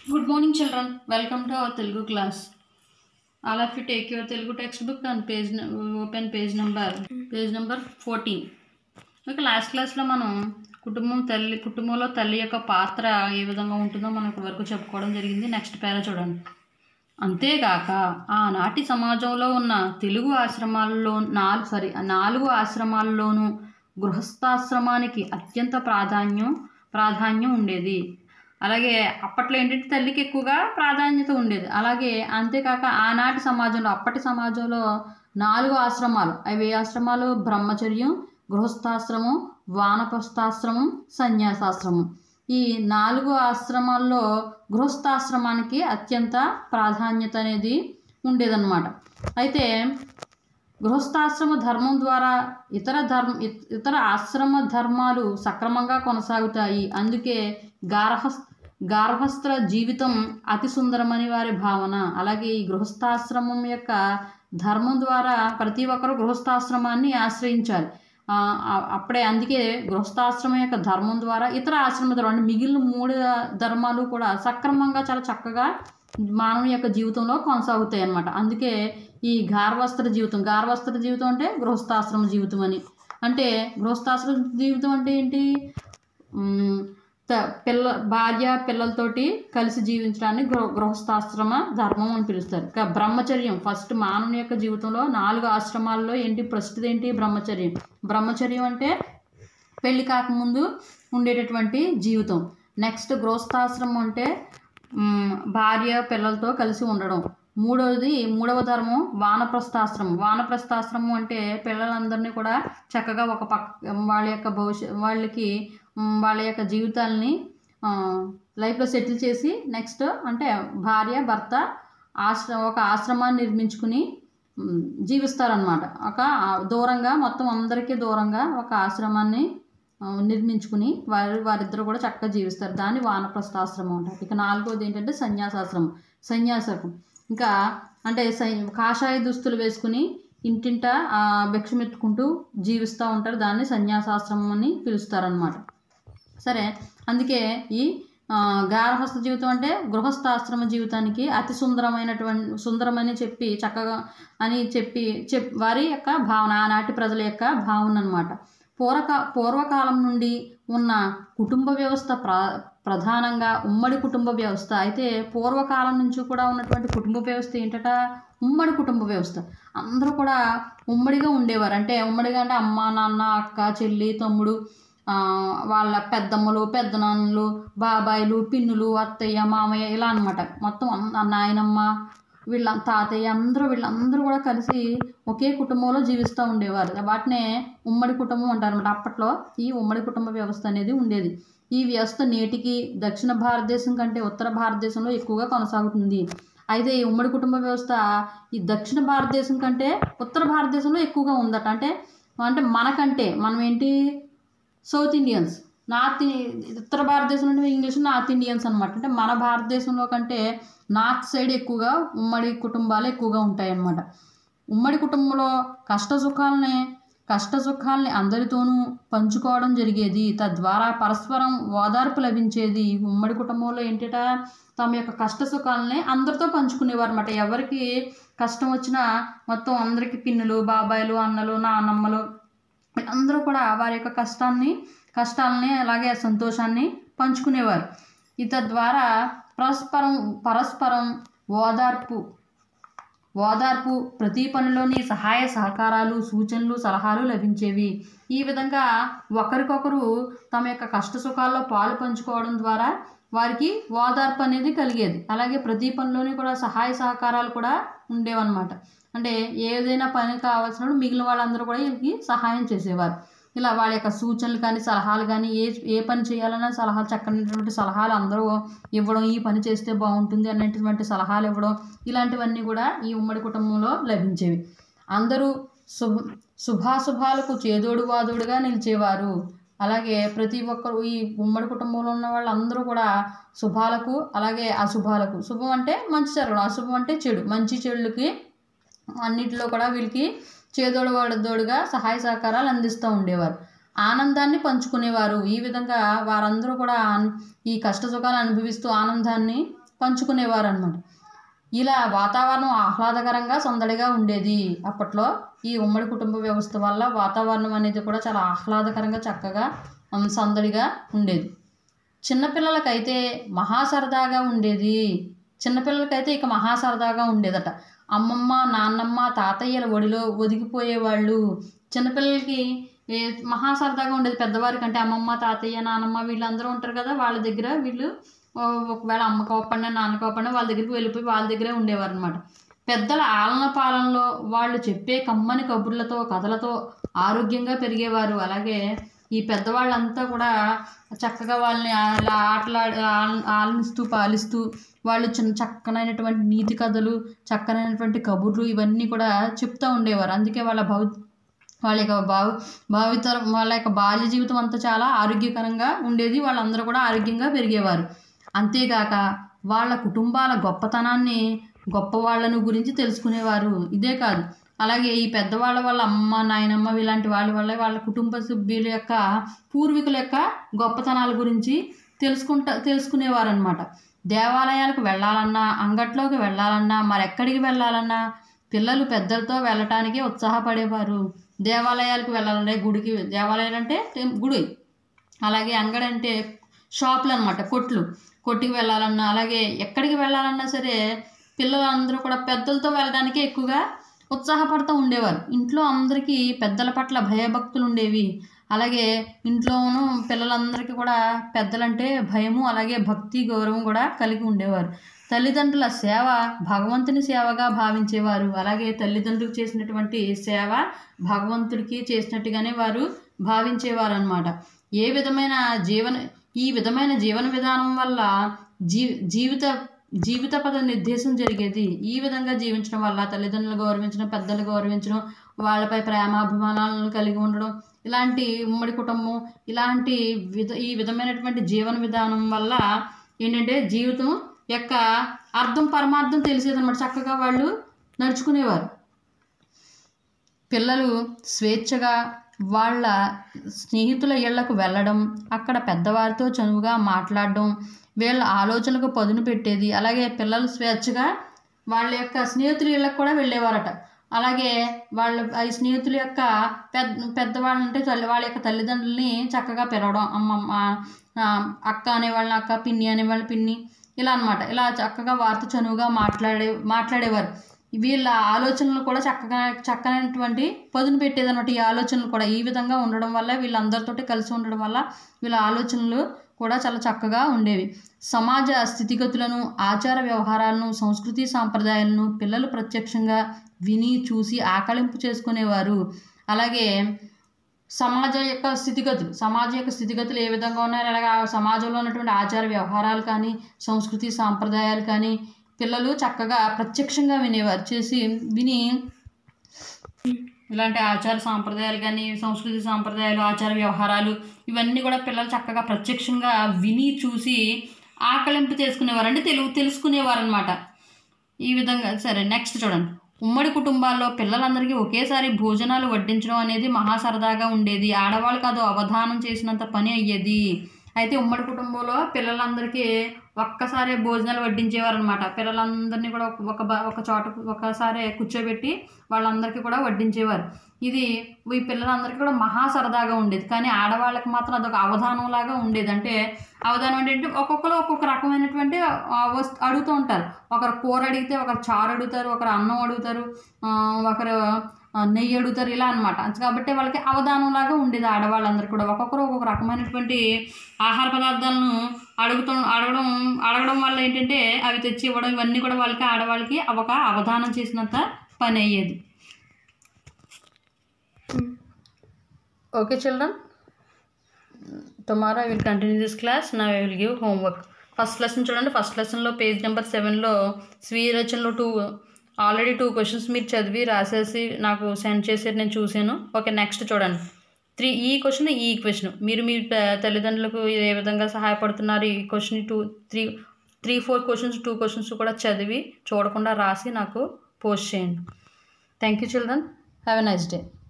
Good morning, children. Welcome to our Telugu class. All of you take your Telugu textbook and page nu- open page number page number fourteen ఇక last క్లాస్లో మనం కుటుంబం తల్లి కుటుంబంలో తల్లి యొక్క పాత్ర ఏ విధంగా ఉంటుందో మనం ఇప్పటి వరకు చెప్పుకోవడం జరిగింది నెక్స్ట్ పేర చూడండి అంతేగాక ఆనాటి సమాజంలో ఉన్న తెలుగు ఆశ్రమాల్లో నాలుగు సారీ నాలుగు ఆశ్రమాల్లోనూ గృహస్థాశ్రమానికి అత్యంత ప్రాధాన్యం ప్రాధాన్యం ఉండేది అలాగే అప్పట్లో ఏంటంటే తల్లికి ఎక్కువగా ప్రాధాన్యత ఉండేది అలాగే అంతేకాక ఆనాటి సమాజంలో అప్పటి సమాజంలో నాలుగు ఆశ్రమాలు అవి ఏ ఆశ్రమాలు బ్రహ్మచర్యం గృహస్థాశ్రమం వానప్రస్థాశ్రమం సన్యాసాశ్రమం ఈ నాలుగు ఆశ్రమాల్లో గృహస్థాశ్రమానికి అత్యంత ప్రాధాన్యత అనేది ఉండేదన్నమాట అయితే గృహస్థాశ్రమ ధర్మం ద్వారా ఇతర ధర్మ ఇత- ఇతర ఆశ్రమ ధర్మాలు సక్రమంగా కొనసాగుతాయి అందుకే గార్హస్ గార్హస్థ జీవితం అతి సుందరమని వారి భావన అలాగే ఈ గృహస్థాశ్రమం యొక్క ధర్మం ద్వారా ప్రతి ఒక్కరూ గృహస్థాశ్రమాన్ని ఆశ్రయించాలి ఆ, ఆ- అప్పుడే అందుకే గృహస్థాశ్రమం యొక్క ధర్మం ద్వారా ఇతర ఆశ్రమ ధర్మం అంటే మిగిలిన మూడు ధర్మాలు కూడా సక్రమంగా చాలా చక్కగా మానవుని యొక్క జీవితంలో కొనసాగుతాయి అన్నమాట అందుకే ఈ గార్వస్త్ర జీవితం గార్వస్త్ర జీవితం అంటే గృహస్థాశ్రమ జీవితం అని అంటే గృహస్థాశ్రమ జీవితం అంటే ఏంటి మ్, త- పిల్ల భార్య పిల్లలతోటి కలిసి జీవించడాన్ని గృహ గృహస్థాశ్రమ ధర్మం అని పిలుస్తారు ఇంకా బ్రహ్మచర్యం ఫస్ట్ మానవుని యొక్క జీవితంలో నాలుగు ఆశ్రమాల్లో ఏంటి ప్రస్తుతం ఏంటి బ్రహ్మచర్యం బ్రహ్మచర్యం అంటే పెళ్లి కాకముందు ఉండేటటువంటి జీవితం నెక్స్ట్ గృహస్థాశ్రమం అంటే మ్, భార్య పిల్లలతో కలిసి ఉండడం మూడవది మూడవ ధర్మం వానప్రస్థాశ్రమం వానప్రస్థాశ్రమం అంటే పిల్లలందరినీ కూడా చక్కగా ఒక పక్క వాళ్ళ యొక్క భవిష్యత్ వాళ్ళకి మ్, వాళ్ళ యొక్క జీవితాలని ఆ, లైఫ్లో సెటిల్ చేసి నెక్స్ట్ అంటే భార్య భర్త ఆశ్ర ఒక ఆశ్రమాన్ని నిర్మించుకుని మ్, జీవిస్తారనమాట ఒక ఆ, దూరంగా మొత్తం అందరికీ దూరంగా ఒక ఆశ్రమాన్ని ఆ, నిర్మించుకుని వారి వారిద్దరు కూడా చక్కగా జీవిస్తారు దాన్ని వానప్రస్థాశ్రమం అంటారు ఇక నాలుగోది ఏంటంటే సన్యాసాశ్రమం సన్యాసకం ఇంకా అంటే సై కాషాయ దుస్తులు వేసుకుని ఇంటింట ఆ, భిక్షమెత్తుకుంటూ జీవిస్తూ ఉంటారు దాన్ని సన్యాసాశ్రమం అని పిలుస్తారనమాట సరే అందుకే ఈ ఆ, గార్హస్థ జీవితం అంటే గృహస్థాశ్రమ జీవితానికి అతి సుందరమైనటువంటి సుందరమని చెప్పి చక్కగా అని చెప్పి చెప్ వారి యొక్క భావన ఆనాటి ప్రజల యొక్క భావన అనమాట పూర్వక పూర్వకాలం నుండి ఉన్న కుటుంబ వ్యవస్థ ప్ర ప్రధానంగా ఉమ్మడి కుటుంబ వ్యవస్థ అయితే పూర్వకాలం నుంచి కూడా ఉన్నటువంటి కుటుంబ వ్యవస్థ ఏంటట ఉమ్మడి కుటుంబ వ్యవస్థ అందరూ కూడా ఉమ్మడిగా ఉండేవారు అంటే ఉమ్మడిగా అంటే అమ్మ నాన్న అక్క చెల్లి తమ్ముడు ఆ, వాళ్ళ పెద్దమ్మలు పెద్దనాన్నలు బాబాయిలు పిన్నులు అత్తయ్య మామయ్య ఇలా అన్నమాట మొత్తం అన్న- నాయనమ్మ వీళ్ళ తాతయ్య అందరూ వీళ్ళందరూ కూడా కలిసి ఒకే కుటుంబంలో జీవిస్తూ ఉండేవారు వాటినే ఉమ్మడి కుటుంబం అంటారన్నమాట అప్పట్లో ఈ ఉమ్మడి కుటుంబ వ్యవస్థ అనేది ఉండేది ఈ వ్యవస్థ నేటికి దక్షిణ భారతదేశం కంటే ఉత్తర భారతదేశంలో ఎక్కువగా కొనసాగుతుంది అయితే ఈ ఉమ్మడి కుటుంబ వ్యవస్థ ఈ దక్షిణ భారతదేశం కంటే ఉత్తర భారతదేశంలో ఎక్కువగా ఉందట అంటే అంటే మనకంటే మనం ఏంటి సౌత్ ఇండియన్స్ నార్త్ ఇ- ఉత్తర భారతదేశం అంటే ఇంగ్లీష్ నార్త్ ఇండియన్స్ అనమాట అంటే మన భారతదేశంలో కంటే నార్త్ సైడ్ ఎక్కువగా ఉమ్మడి కుటుంబాలు ఎక్కువగా ఉంటాయి అన్నమాట ఉమ్మడి కుటుంబంలో కష్ట సుఖాలని కష్ట సుఖాలని అందరితోనూ పంచుకోవడం జరిగేది తద్వారా పరస్పరం ఓదార్పు లభించేది ఈ ఉమ్మడి కుటుంబంలో ఏంటట తమ యొక్క కష్ట సుఖాలని అందరితో పంచుకునేవారు అనమాట ఎవరికి కష్టం వచ్చినా మొత్తం అందరికి పిన్నులు బాబాయిలు అన్నలు నాన్నమ్మలు అందరూ కూడా వారి యొక్క కష్టాన్ని కష్టాలని అలాగే సంతోషాన్ని పంచుకునేవారు ఈ తద్వారా పరస్పరం పరస్పరం ఓదార్పు ఓదార్పు ప్రతి పనిలోని సహాయ సహకారాలు సూచనలు సలహాలు లభించేవి ఈ విధంగా ఒకరికొకరు తమ యొక్క కష్ట సుఖాల్లో పాలు పంచుకోవడం ద్వారా వారికి ఓదార్పు అనేది కలిగేది అలాగే ప్రతి పనిలోని కూడా సహాయ సహకారాలు కూడా ఉండేవన్నమాట అంటే ఏదైనా పని కావాల్సినప్పుడు మిగిలిన వాళ్ళందరూ కూడా వీళ్ళకి సహాయం చేసేవారు ఇలా వాళ్ళ యొక్క సూచనలు కానీ సలహాలు కానీ ఏ ఏ పని చేయాలన్నా సలహాలు చక్కనటువంటి సలహాలు అందరూ ఇవ్వడం ఈ పని చేస్తే బాగుంటుంది అనేటువంటి సలహాలు ఇవ్వడం ఇలాంటివన్నీ కూడా ఈ ఉమ్మడి కుటుంబంలో లభించేవి అందరూ శుభ శుభాశుభాలకు చేదోడు వాదోడుగా నిలిచేవారు అలాగే ప్రతి ఒక్కరు ఈ ఉమ్మడి కుటుంబంలో ఉన్న వాళ్ళందరూ కూడా శుభాలకు అలాగే అశుభాలకు శుభం అంటే మంచి జరగడం అశుభం అంటే చెడు మంచి చెడులకి అన్నిటిలో కూడా వీళ్ళకి చేదోడు వాడదోడుగా సహాయ సహకారాలు అందిస్తూ ఉండేవారు ఆనందాన్ని పంచుకునేవారు ఈ విధంగా వారందరూ కూడా ఆన్- ఈ కష్ట సుఖాలు అనుభవిస్తూ ఆనందాన్ని పంచుకునేవారు అనమాట ఇలా వాతావరణం ఆహ్లాదకరంగా సందడిగా ఉండేది అప్పట్లో ఈ ఉమ్మడి కుటుంబ వ్యవస్థ వల్ల వాతావరణం అనేది కూడా చాలా ఆహ్లాదకరంగా చక్కగా ఉమ్, సందడిగా ఉండేది చిన్నపిల్లలకైతే మహా సరదాగా ఉండేది చిన్నపిల్లలకైతే ఇక మహా సరదాగా ఉండేదట అమ్మమ్మ నాన్నమ్మ తాతయ్యల ఒడిలో ఒదిగిపోయేవాళ్ళు చిన్నపిల్లలకి ఏ మహా సరదాగా ఉండేది పెద్దవారికి అంటే అమ్మమ్మ తాతయ్య నాన్నమ్మ వీళ్ళందరూ ఉంటారు కదా వాళ్ళ దగ్గర వీళ్ళు ఓ, ఒకవేళ అమ్మ కోపడినా నాన్న కోపడినా వాళ్ళ దగ్గరికి వెళ్ళిపోయి వాళ్ళ దగ్గరే ఉండేవారు అనమాట పెద్దల ఆలన పాలనలో వాళ్ళు చెప్పే కమ్మని కబుర్లతో కథలతో ఆరోగ్యంగా పెరిగేవారు అలాగే ఈ పెద్దవాళ్ళంతా కూడా చక్కగా వాళ్ళని అలా ఆటలాడి ఆల- ఆలనిస్తూ పాలిస్తూ వాళ్ళు చిన్న చక్కనైనటువంటి నీతి కథలు చక్కనైనటువంటి కబుర్లు ఇవన్నీ కూడా చెప్తూ ఉండేవారు అందుకే వాళ్ళ భవి వాళ్ళ యొక్క భావి భావితరం వాళ్ళ యొక్క బాల్య జీవితం అంతా చాలా ఆరోగ్యకరంగా ఉండేది వాళ్ళందరూ కూడా ఆరోగ్యంగా పెరిగేవారు అంతేగాక వాళ్ళ కుటుంబాల గొప్పతనాన్ని గొప్ప వాళ్ళను గురించి తెలుసుకునేవారు ఇదే కాదు అలాగే ఈ పెద్దవాళ్ళ వాళ్ళ అమ్మ నాయనమ్మ ఇలాంటి వాళ్ళ వల్ల వాళ్ళ కుటుంబ సభ్యుల యొక్క పూర్వీకుల యొక్క గొప్పతనాల గురించి తెలుసుకుంటా తెలుసుకునేవారు అనమాట దేవాలయాలకు వెళ్ళాలన్నా అంగట్లోకి వెళ్ళాలన్నా మరెక్కడికి వెళ్ళాలన్నా పిల్లలు పెద్దలతో వెళ్ళటానికి ఉత్సాహపడేవారు దేవాలయాలకు వెళ్ళాలంటే గుడికి దేవాలయాలు అంటే టెం- గుడి అలాగే అంగడి అంటే షాపులు అనమాట కొట్లు కొట్టుకి వెళ్ళాలన్నా అలాగే ఎక్కడికి వెళ్ళాలన్నా సరే పిల్లలందరూ కూడా పెద్దలతో వెళ్ళడానికి ఎక్కువగా ఉత్సాహపడుతూ ఉండేవారు ఇంట్లో అందరికీ పెద్దల పట్ల భయభక్తులు ఉండేవి అలాగే ఇంట్లోనూ పిల్లలందరికీ కూడా పెద్దలంటే భయము అలాగే భక్తి గౌరవం కూడా కలిగి ఉండేవారు తల్లిదండ్రుల సేవ భగవంతుని సేవగా భావించేవారు అలాగే తల్లిదండ్రులకు చేసినటువంటి సేవ భగవంతుడికి చేసినట్టుగానే వారు భావించేవారు అనమాట ఏ విధమైన జీవన ఈ విధమైన జీవన విధానం వల్ల జీ జీవిత జీవిత పద నిర్దేశం జరిగేది ఈ విధంగా జీవించడం వల్ల తల్లిదండ్రులు గౌరవించడం పెద్దలు గౌరవించడం వాళ్ళపై ప్రేమాభిమానాలను కలిగి ఉండడం ఇలాంటి ఉమ్మడి కుటుంబం ఇలాంటి విధ ఈ విధమైనటువంటి జీవన విధానం వల్ల ఏంటంటే జీవితం యొక్క అర్థం పరమార్థం తెలిసేదన్నమాట చక్కగా వాళ్ళు నడుచుకునేవారు పిల్లలు స్వేచ్ఛగా వాళ్ళ స్నేహితుల ఇళ్లకు వెళ్ళడం అక్కడ పెద్దవారితో చనువుగా మాట్లాడడం వీళ్ళ ఆలోచనలకు పదును పెట్టేది అలాగే పిల్లలు స్వేచ్ఛగా వాళ్ళ యొక్క స్నేహితుల ఇళ్ళకు కూడా వెళ్ళేవారట అలాగే వాళ్ళ ఈ స్నేహితుల యొక్క పెద్ద పెద్దవాళ్ళు అంటే తల్లి వాళ్ళ యొక్క తల్లిదండ్రులని చక్కగా పిలవడం అమ్మమ్మ ఆ, అక్క అనేవాళ్ళని అక్క పిన్ని అనేవాళ్ళని పిన్ని ఇలా అన్నమాట ఇలా చక్కగా వారితో చనువుగా మాట్లాడే మాట్లాడేవారు వీళ్ళ ఆలోచనలు కూడా చక్కగా చక్కనైనటువంటి పదును పెట్టేదన్నమాట ఈ ఆలోచనలు కూడా ఈ విధంగా ఉండడం వల్ల వీళ్ళందరితోటి కలిసి ఉండడం వల్ల వీళ్ళ ఆలోచనలు కూడా చాలా చక్కగా ఉండేవి సమాజ స్థితిగతులను ఆచార వ్యవహారాలను సంస్కృతి సాంప్రదాయాలను పిల్లలు ప్రత్యక్షంగా విని చూసి ఆకలింపు చేసుకునేవారు అలాగే సమాజం యొక్క స్థితిగతులు సమాజం యొక్క స్థితిగతులు ఏ విధంగా ఉన్నాయో అలాగే ఆ సమాజంలో ఉన్నటువంటి ఆచార వ్యవహారాలు కానీ సంస్కృతి సాంప్రదాయాలు కానీ పిల్లలు చక్కగా ప్రత్యక్షంగా వినేవారు చేసి విని ఇలాంటి ఆచార సాంప్రదాయాలు కానీ సంస్కృతి సాంప్రదాయాలు ఆచార వ్యవహారాలు ఇవన్నీ కూడా పిల్లలు చక్కగా ప్రత్యక్షంగా విని చూసి ఆకలింపు చేసుకునేవారు అంటే తెలుగు తెలుసుకునేవారు అనమాట ఈ విధంగా సరే నెక్స్ట్ చూడండి ఉమ్మడి కుటుంబాల్లో పిల్లలందరికీ ఒకేసారి భోజనాలు వడ్డించడం అనేది మహా సరదాగా ఉండేది ఆడవాళ్ళకి అదో అవధానం చేసినంత పని అయ్యేది అయితే ఉమ్మడి కుటుంబంలో పిల్లలందరికీ ఒక్కసారి భోజనాలు వడ్డించేవారు అనమాట పిల్లలందరినీ కూడా ఒక- ఒక బ- ఒక చోట ఒకసారి కూర్చోబెట్టి వాళ్ళందరికీ కూడా వడ్డించేవారు ఇది ఈ పిల్లలందరికీ కూడా మహా సరదాగా ఉండేది కానీ ఆడవాళ్ళకి మాత్రం అదొక అవధానం లాగా ఉండేది అంటే అవధానం అంటే ఏంటి ఒక్కొక్కరు ఒక్కొక్క రకమైనటువంటి ఆ, వస్తు అడుగుతూ ఉంటారు ఒకరు కూర అడిగితే ఒకరు చారు అడుగుతారు ఒకరు అన్నం అడుగుతారు ఆ, ఒకరు ఆ, నెయ్యి అడుగుతారు ఇలా అనమాట కాబట్టి వాళ్ళకి అవధానం లాగా ఉండేది ఆడవాళ్ళందరూ కూడా ఒక్కొక్కరు ఒక్కొక్క రకమైనటువంటి ఆహార పదార్థాలను అడుగుతూ అడగడం అడగడం వల్ల ఏంటంటే అవి తెచ్చి ఇవ్వడం ఇవన్నీ కూడా వాళ్ళకి ఆడవాళ్ళకి ఒక అవధానం చేసినంత పని అయ్యేది okay children tomorrow I will continue this class నా I will give homework first lesson చూడండి ఫస్ట్ లెసన్లో పేజ్ నెంబర్ సెవెన్లో స్వీయ రచనలో టూ ఆల్రెడీ టూ క్వశ్చన్స్ మీరు చదివి రాసేసి నాకు సెండ్ చేసేది నేను చూశాను ఓకే నెక్స్ట్ చూడండి త్రీ ఈ క్వశ్చన్ ఈ క్వశ్చన్ మీరు మీ ప- తల్లిదండ్రులకు ఏ విధంగా సహాయపడుతున్నారు ఈ question two three three four questions two questions కూడా చదివి చూడకుండా రాసి నాకు పోస్ట్ చేయండి thank you children have a nice day